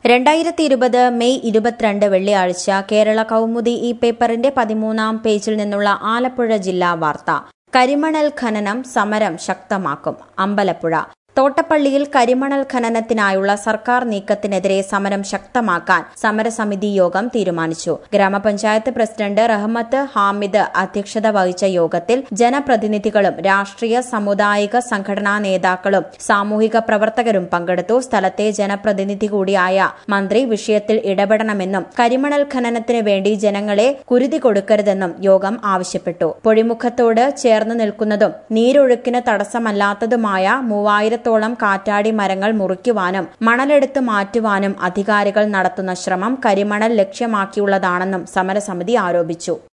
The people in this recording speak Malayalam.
രണ്ടായിരത്തി ഇരുപത് മെയ് ഇരുപത്തിരണ്ട് വെള്ളിയാഴ്ച കേരള കൗമുദി ഈ പേപ്പറിന്റെ പതിമൂന്നാം പേജിൽ നിന്നുള്ള ആലപ്പുഴ ജില്ലാ വാർത്ത കരിമണൽ ഖനനം സമരം ശക്തമാക്കും അമ്പലപ്പുഴ തോട്ടപ്പള്ളിയിൽ കരിമണൽ ഖനനത്തിനായുള്ള സർക്കാർ നീക്കത്തിനെതിരെ സമരം ശക്തമാക്കാൻ സമരസമിതി യോഗം തീരുമാനിച്ചു ഗ്രാമപഞ്ചായത്ത് പ്രസിഡന്റ് റഹ്മത്ത് ഹാമിദ് അധ്യക്ഷത വഹിച്ച യോഗത്തിൽ ജനപ്രതിനിധികളും രാഷ്ട്രീയ സാമുദായിക സംഘടനാ നേതാക്കളും സാമൂഹിക പ്രവർത്തകരും പങ്കെടുത്തു സ്ഥലത്തെ ജനപ്രതിനിധി കൂടിയായ മന്ത്രി വിഷയത്തിൽ ഇടപെടണമെന്നും കരിമണൽ ഖനനത്തിന് വേണ്ടി ജനങ്ങളെ കുരുതി കൊടുക്കരുതെന്നും യോഗം ആവശ്യപ്പെട്ടു പൊഴിമുഖത്തോട് ചേർന്ന് നിൽക്കുന്നതും നീരൊഴുക്കിന് തടസ്സമല്ലാത്തതുമായ മൂവായിരത്തോളം കാറ്റാടി മരങ്ങൾ മുറിക്കുവാനും മണലെടുത്ത് മാറ്റുവാനും അധികാരികൾ നടത്തുന്ന ശ്രമം കരിമണൽ ലക്ഷ്യമാക്കിയുള്ളതാണെന്നും സമരസമിതി ആരോപിച്ചു